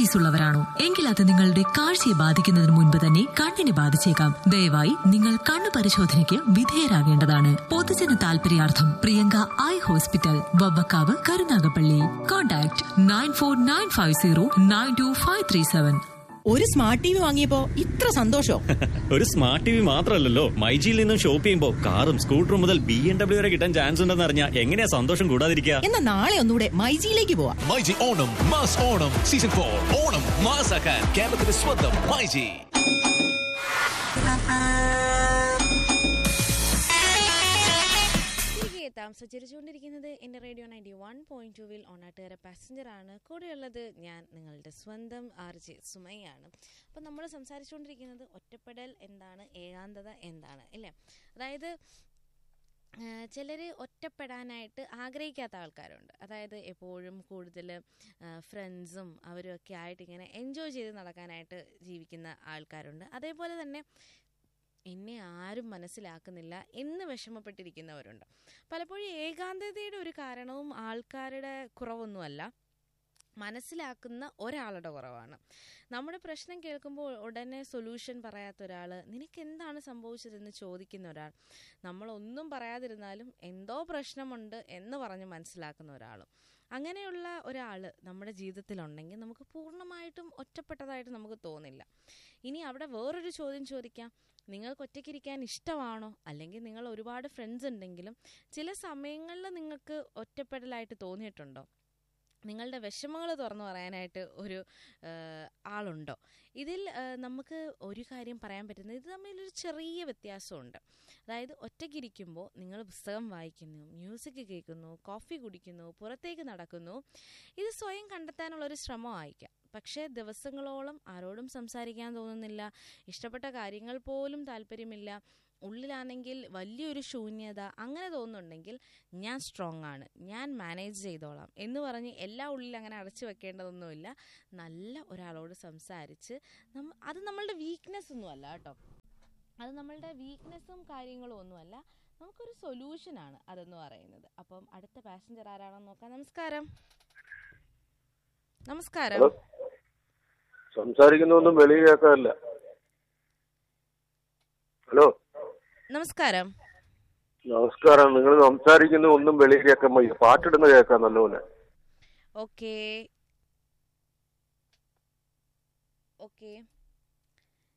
diabetes ഉള്ളവരാണോ എങ്കിൽ അത് നിങ്ങളുടെ കാഴ്ചയെ ബാധിക്കുന്നതിന് മുൻപ് തന്നെ കണ്ണിനെ ബാധിച്ചേക്കാം ദയവായി നിങ്ങൾ കണ്ണു പരിശോധനയ്ക്ക് വിധേയരാകേണ്ടതാണ് പൊതുജന താൽപര്യാർത്ഥം Priyanka eye hospital Vavvakkavu Karunagappally contact nine four nine five zero nine two five three seven ഒരു സ്മാർട്ട് ടി വി വാങ്ങിയപ്പോ ഇത്ര സന്തോഷോ ഒരു സ്മാർട്ട് ടി വി മാത്രമല്ലല്ലോ മൈജിയിൽ നിന്നും ഷോപ്പ് ചെയ്യുമ്പോൾ കാറും സ്കൂട്ടറും മുതൽ ബി എം ഡബ്ല്യു വരെ കിട്ടാൻ ചാൻസ് ഉണ്ടെന്ന് അറിഞ്ഞാൽ എങ്ങനെയാ സന്തോഷം കൂടാതിരിക്കുക എന്നാ നാളെ ഒന്നുകൂടെ മൈജിയിലേക്ക് പോവാം myG Onam mass Onam season for Onam മാസാക്കാൻ കേരളത്തിന്റെ സ്വന്തം മൈജി തിരികെ എത്താം സഞ്ചരിച്ചുകൊണ്ടിരിക്കുന്നത് എൻ്റെ റേഡിയോ നയൻറ്റി വൺ പോയിന്റ് ടുവിൽ ഓണാട്ടുകാര പാസഞ്ചറാണ് കൂടെയുള്ളത് ഞാൻ നിങ്ങളുടെ സ്വന്തം ആർ ജെ സുമയാണ് അപ്പം നമ്മൾ സംസാരിച്ചുകൊണ്ടിരിക്കുന്നത് ഒറ്റപ്പെടൽ എന്താണ് ഏകാന്തത എന്താണ് അല്ലേ അതായത് ചിലർ ഒറ്റപ്പെടാനായിട്ട് ആഗ്രഹിക്കാത്ത ആൾക്കാരുണ്ട് അതായത് എപ്പോഴും കൂടുതൽ ഫ്രണ്ട്സും അവരും ഒക്കെ ആയിട്ട് ഇങ്ങനെ എൻജോയ് ചെയ്ത് നടക്കാനായിട്ട് ജീവിക്കുന്ന ആൾക്കാരുണ്ട് അതേപോലെ തന്നെ എന്നെ ആരും മനസ്സിലാക്കുന്നില്ല എന്ന് വിഷമപ്പെട്ടിരിക്കുന്നവരുണ്ട് പലപ്പോഴും ഏകാന്തതയുടെ ഒരു കാരണവും ആൾക്കാരുടെ കുറവൊന്നുമല്ല മനസ്സിലാക്കുന്ന ഒരാളുടെ കുറവാണ് നമ്മുടെ പ്രശ്നം കേൾക്കുമ്പോൾ ഉടനെ സൊല്യൂഷൻ പറയാത്ത ഒരാൾ നിനക്ക് എന്താണ് സംഭവിച്ചതെന്ന് ചോദിക്കുന്ന ഒരാൾ നമ്മളൊന്നും പറയാതിരുന്നാലും എന്തോ പ്രശ്നമുണ്ട് എന്ന് പറഞ്ഞ് മനസ്സിലാക്കുന്ന ഒരാളും അങ്ങനെയുള്ള ഒരാൾ നമ്മുടെ ജീവിതത്തിലുണ്ടെങ്കിൽ നമുക്ക് പൂർണ്ണമായിട്ടും ഒറ്റപ്പെട്ടതായിട്ട് നമുക്ക് തോന്നില്ല ഇനി അവിടെ വേറൊരു ചോദ്യം ചോദിക്കാം നിങ്ങൾക്ക് ഒറ്റയ്ക്കിരിക്കാൻ ഇഷ്ടമാണോ അല്ലെങ്കിൽ നിങ്ങൾ ഒരുപാട് ഫ്രണ്ട്സ് ഉണ്ടെങ്കിലും ചില സമയങ്ങളിൽ നിങ്ങൾക്ക് ഒറ്റപ്പെടലായിട്ട് തോന്നിയിട്ടുണ്ടോ നിങ്ങളുടെ വിഷമങ്ങൾ തുറന്നു പറയാനായിട്ട് ഒരു ആളുണ്ടോ ഇതിൽ നമുക്ക് ഒരു കാര്യം പറയാൻ പറ്റുന്നത് ഇത് തമ്മിലൊരു ചെറിയ വ്യത്യാസമുണ്ട് അതായത് ഒറ്റയ്ക്കിരിക്കുമ്പോൾ നിങ്ങൾ പുസ്തകം വായിക്കുന്നു മ്യൂസിക് കേൾക്കുന്നു കോഫി കുടിക്കുന്നു പുറത്തേക്ക് നടക്കുന്നു ഇത് സ്വയം കണ്ടെത്താനുള്ളൊരു ശ്രമമായിരിക്കാം പക്ഷേ ദിവസങ്ങളോളം ആരോടും സംസാരിക്കാൻ തോന്നുന്നില്ല ഇഷ്ടപ്പെട്ട കാര്യങ്ങൾ പോലും താല്പര്യമില്ല ഉള്ളിലാണെങ്കിൽ വലിയൊരു ശൂന്യത അങ്ങനെ തോന്നുന്നുണ്ടെങ്കിൽ ഞാൻ സ്ട്രോങ് ആണ് ഞാൻ മാനേജ് ചെയ്തോളാം എന്ന് പറഞ്ഞ് എല്ലാ ഉള്ളിൽ അങ്ങനെ അടച്ചു വെക്കേണ്ടതൊന്നുമില്ല നല്ല ഒരാളോട് സംസാരിച്ച് നമ്മ അത് നമ്മളുടെ വീക്ക്നെസ് ഒന്നുമല്ല കേട്ടോ അത് നമ്മളുടെ വീക്ക്നെസ്സും കാര്യങ്ങളും ഒന്നുമല്ല നമുക്കൊരു സൊല്യൂഷനാണ് അതെന്ന് പറയുന്നത് അപ്പം അടുത്ത പാസഞ്ചർ ആരാണെന്ന് നോക്കാം നമസ്കാരം നമസ്കാരം സംസാരിക്കുന്നൊന്നും വെളിയിൽ കേൾക്കാറില്ല ഹലോ നമസ്കാരം നമസ്കാരം നിങ്ങൾ സംസാരിക്കുന്ന ഒന്നും വെളിയിൽ കേൾക്കാൻ വയ്യ പാട്ടിടുന്ന കേൾക്കാം നല്ലപോലെ ഓക്കെ ഓക്കെ